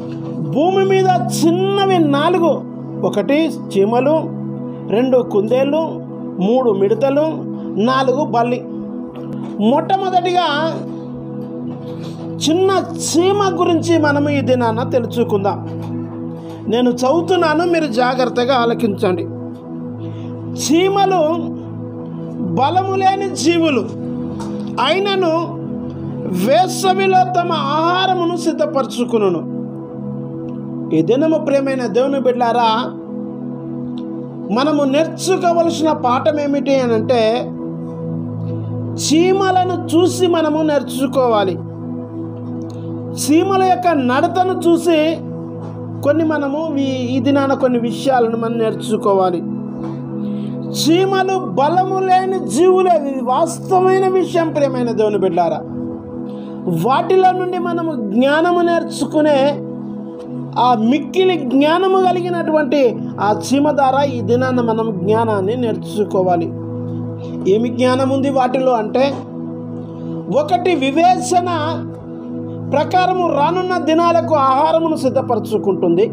భూమి మీద చిన్నవి నాలుగు ఒకటి చీమలు రెండు కుందేళ్ళు మూడు మిడతలు నాలుగు బల్లి మొట్టమొదటిగా చిన్న చీమ గురించి మనము ఈ దినాన తెలుసుకుందాం నేను చదువుతున్నాను మీరు జాగ్రత్తగా ఆలకించండి చీమలు బలము లేని జీవులు అయినను వేసవిలో తమ ఆహారమును సిద్ధపరచుకును ఈ దినము ప్రేమైన దేవుని బిడ్డారా మనము నేర్చుకోవలసిన పాఠం ఏమిటి అని అంటే చీమలను చూసి మనము నేర్చుకోవాలి చీమల యొక్క నడతను చూసి కొన్ని మనము ఈ- ఈ దినాన కొన్ని విషయాలను మనం నేర్చుకోవాలి చీమలు బలము లేని జీవులే ఇది వాస్తవమైన విషయం ప్రేమైన దేవుని బిడ్డారా వాటిలో నుండి మనము జ్ఞానము నేర్చుకునే ఆ మిక్కిలి జ్ఞానము కలిగినటువంటి ఆ చీమ ద్వారా ఈ దినాన మనం జ్ఞానాన్ని నేర్చుకోవాలి ఏమి జ్ఞానం ఉంది వాటిలో అంటే ఒకటి వివేచన ప్రకారము రానున్న దినాలకు ఆహారమును సిద్ధపరచుకుంటుంది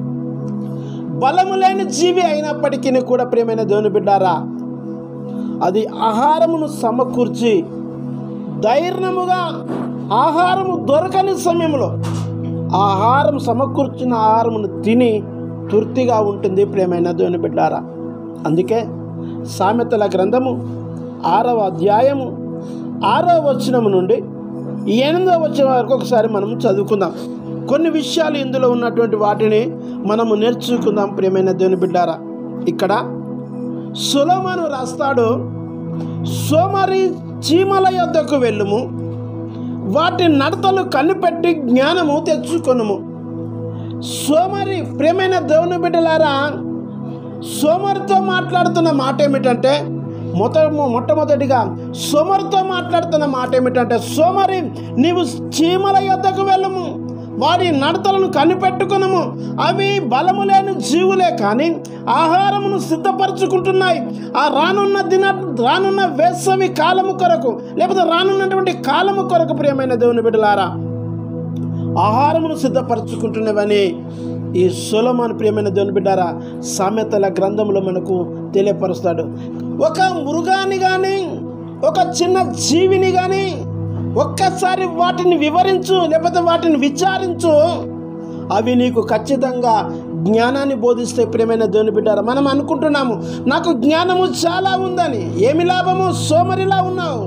బలము లేని జీవి అయినప్పటికీ కూడా ప్రియమైన దేవుని బిడ్డారా అది ఆహారమును సమకూర్చి ధైర్యముగా ఆహారము దొరకని సమయంలో ఆహారం సమకూర్చిన ఆహారమును తిని తృప్తిగా ఉంటుంది ప్రేమైన దేవుని బిడ్డారా అందుకే సామెతల గ్రంథము ఆరవ అధ్యాయము ఆరవ వచనము నుండి ఎనిమిదవ వచనం వరకు ఒకసారి మనం చదువుకుందాం కొన్ని విషయాలు ఇందులో ఉన్నటువంటి వాటిని మనము నేర్చుకుందాం ప్రియమైన దేవుని బిడ్డారా ఇక్కడ సులమను రాస్తాడు సోమరి చీమల యొద్దకు వెళ్ళుము వాటి నడతలు కనిపెట్టి జ్ఞానము తెచ్చుకొనుము సోమరి ప్రేమైన దేవుని బిడ్డలారా సోమరితో మాట్లాడుతున్న మాట ఏమిటంటే మొట్ట మొట్టమొదటిగా సోమరితో మాట్లాడుతున్న మాట ఏమిటంటే సోమరి నీవు చీమల యొద్దకు వెళ్ళము వారి నడతలను కనిపెట్టుకునము అవి బలము లేని జీవులే కానీ ఆహారమును సిద్ధపరచుకుంటున్నాయి ఆ రానున్న దిన రానున్న వేసవి కాలము కొరకు లేకపోతే రానున్నటువంటి కాలము కొరకు ప్రియమైన దేవుని బిడ్డలారా ఆహారమును సిద్ధపరచుకుంటున్నవని ఈ సులమాన్ ప్రియమైన దేవుని బిడ్డారా సామెతల గ్రంథంలో మనకు తెలియపరుస్తాడు ఒక మృగాన్ని కానీ ఒక చిన్న జీవిని కానీ ఒక్కసారి వాటిని వివరించు లేకపోతే వాటిని విచారించు అవి నీకు ఖచ్చితంగా జ్ఞానాన్ని బోధిస్తే ప్రియమైన దేవుని బిడ్డారా మనం అనుకుంటున్నాము నాకు జ్ఞానము చాలా ఉందని ఏమి లాభము సోమరిలా ఉన్నావు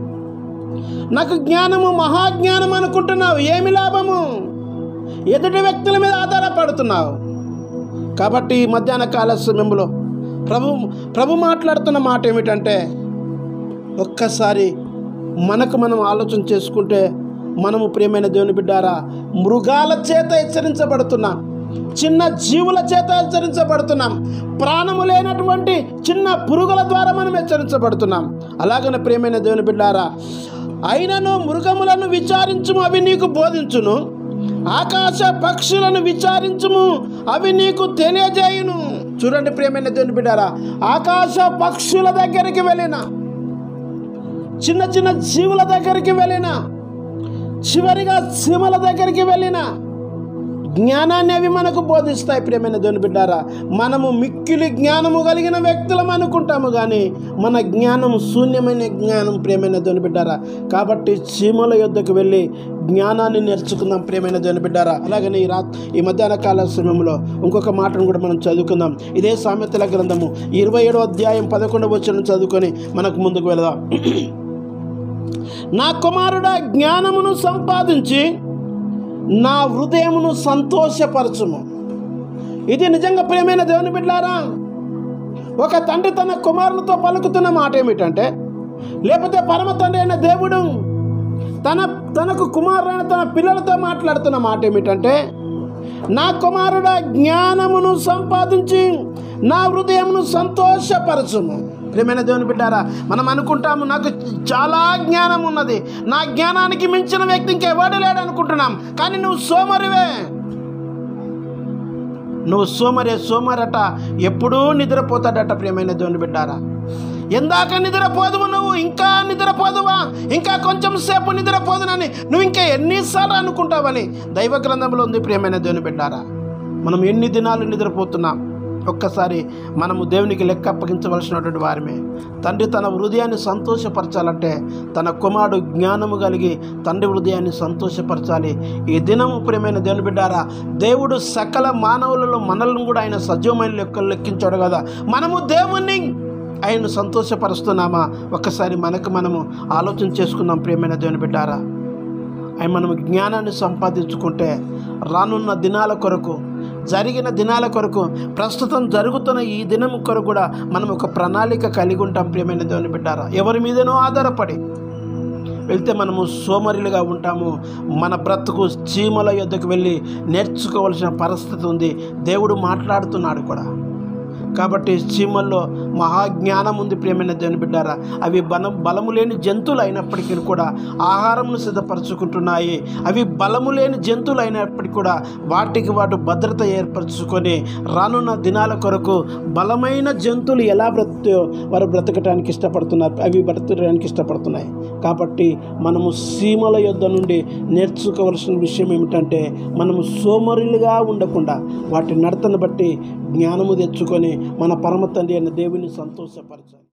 నాకు జ్ఞానము మహాజ్ఞానం అనుకుంటున్నావు ఏమి లాభము ఎదుటి వ్యక్తుల మీద ఆధారపడుతున్నావు కాబట్టి ఈ మధ్యాహ్న కాల సమయంలో ప్రభు ప్రభు మాట్లాడుతున్న మాట ఏమిటంటే ఒక్కసారి మనకు మనం ఆలోచన చేసుకుంటే మనము ప్రియమైన దేవుని బిడ్డారా మృగాల చేత హెచ్చరించబడుతున్నాం చిన్న జీవుల చేత హెచ్చరించబడుతున్నాం ప్రాణము లేనటువంటి చిన్న పురుగుల ద్వారా మనం హెచ్చరించబడుతున్నాం అలాగనే ప్రియమైన దేవుని బిడ్డారా అయినను మృగములను విచారించుము అవి నీకు బోధించును ఆకాశ పక్షులను విచారించుము అవి నీకు తెలియజేయును చూడండి ప్రియమైన దేవుని బిడ్డారా ఆకాశ పక్షుల దగ్గరికి వెళ్ళిన చిన్న చిన్న జీవుల దగ్గరికి వెళ్ళిన చివరిగా చీమల దగ్గరికి వెళ్ళిన జ్ఞానాన్ని అవి మనకు బోధిస్తాయి ప్రియమైన దేవుని బిడ్డారా మనము మిక్కిలి జ్ఞానము కలిగిన వ్యక్తులం అనుకుంటాము కానీ మన జ్ఞానం శూన్యమైన జ్ఞానం ప్రియమైన దేవుని బిడ్డారా కాబట్టి చీమల యొద్దకు వెళ్ళి జ్ఞానాన్ని నేర్చుకుందాం ప్రియమైన దేవుని బిడ్డారా అలాగనే ఈ రాత్ ఈ మధ్యాహ్న కాల సమయంలో ఇంకొక మాటను కూడా మనం చదువుకుందాం ఇదే సామెతల గ్రంథము ఇరవై ఏడో అధ్యాయం పదకొండవ వచ్చిన చదువుకొని మనకు ముందుకు వెళదాం నా కుమారుడా జ్ఞానమును సంపాదించి నా హృదయమును సంతోషపరచుము ఇది నిజంగా ప్రియమైన దేవుని బిడ్డారా ఒక తండ్రి తన కుమారునితో పలుకుతున్న మాట ఏమిటంటే లేకపోతే పరమ తండ్రి అయిన దేవుడు తన తనకు కుమారుడైన తన పిల్లలతో మాట్లాడుతున్న మాట ఏమిటంటే నా కుమారుడా జ్ఞానమును సంపాదించి నా హృదయమును సంతోషపరచుము ప్రియమైన దేవుని బిడ్డారా మనం అనుకుంటాము నాకు చాలా జ్ఞానం ఉన్నది నా జ్ఞానానికి మించిన వ్యక్తి ఇంకెవడు లేడు అనుకుంటున్నాం కానీ నువ్వు సోమరివే నువ్వు సోమరే సోమరట ఎప్పుడూ నిద్రపోతాడట ప్రియమైన దేవుని బిడ్డారా ఎందాక నిద్రపోదువు నువ్వు ఇంకా నిద్రపోదువా ఇంకా కొంచెం సేపు నిద్రపోదునని నువ్వు ఇంకా ఎన్నిసార్లు అనుకుంటావని దైవ గ్రంథంలో ఉంది ప్రియమైన దేవుని బిడ్డారా మనం ఎన్ని దినాలు నిద్రపోతున్నాం ఒక్కసారి మనము దేవునికి లెక్క అప్పగించవలసినటువంటి వారమే తండ్రి తన హృదయాన్ని సంతోషపరచాలంటే తన కుమారుడు జ్ఞానము కలిగి తండ్రి హృదయాన్ని సంతోషపరచాలి ఈ దినము ప్రియమైన దేవుని బిడ్డారా దేవుడు సకల మానవులలో మనల్ని కూడా ఆయన సజీవమైన లెక్కలు లెక్కించాడు కదా మనము దేవుణ్ణి ఆయన్ను సంతోషపరుస్తున్నామా ఒక్కసారి మనకు మనము ఆలోచన చేసుకుందాం ప్రియమైన దేవుని బిడ్డారా అవి మనం జ్ఞానాన్ని సంపాదించుకుంటే రానున్న దినాల కొరకు జరిగిన దినాల కొరకు ప్రస్తుతం జరుగుతున్న ఈ దినం కొరకు కూడా మనం ఒక ప్రణాళిక కలిగి ఉంటాం ప్రియమైన దేవుని బిడ్డారా ఎవరి మీదనో ఆధారపడి వెళ్తే మనము సోమరిలుగా ఉంటాము మన బ్రతుకు చీమల యొద్దకు వెళ్ళి నేర్చుకోవాల్సిన పరిస్థితి ఉంది దేవుడు మాట్లాడుతున్నాడు కూడా కాబట్టి చీమల్లో మహాజ్ఞానం ఉంది ప్రియమైన దేవుని బిడ్డారా అవి బలం బలము లేని జంతువులు అయినప్పటికీ కూడా ఆహారంను సిద్ధపరచుకుంటున్నాయి అవి బలము లేని జంతువులు అయినప్పటికీ కూడా వాటికి వాటి భద్రత ఏర్పరచుకొని రానున్న దినాల కొరకు బలమైన జంతువులు ఎలా బ్రతుకుతాయో వారు బ్రతకటానికి ఇష్టపడుతున్నారు అవి బ్రతకడానికి ఇష్టపడుతున్నాయి కాబట్టి మనము సీమల యొద్ద నుండి నేర్చుకోవాల్సిన విషయం ఏమిటంటే మనము సోమరులుగా ఉండకుండా వాటి నడతను బట్టి జ్ఞానము తెచ్చుకొని మన పరమ తండ్రి అయిన దేవుని సంతోషపరచాలి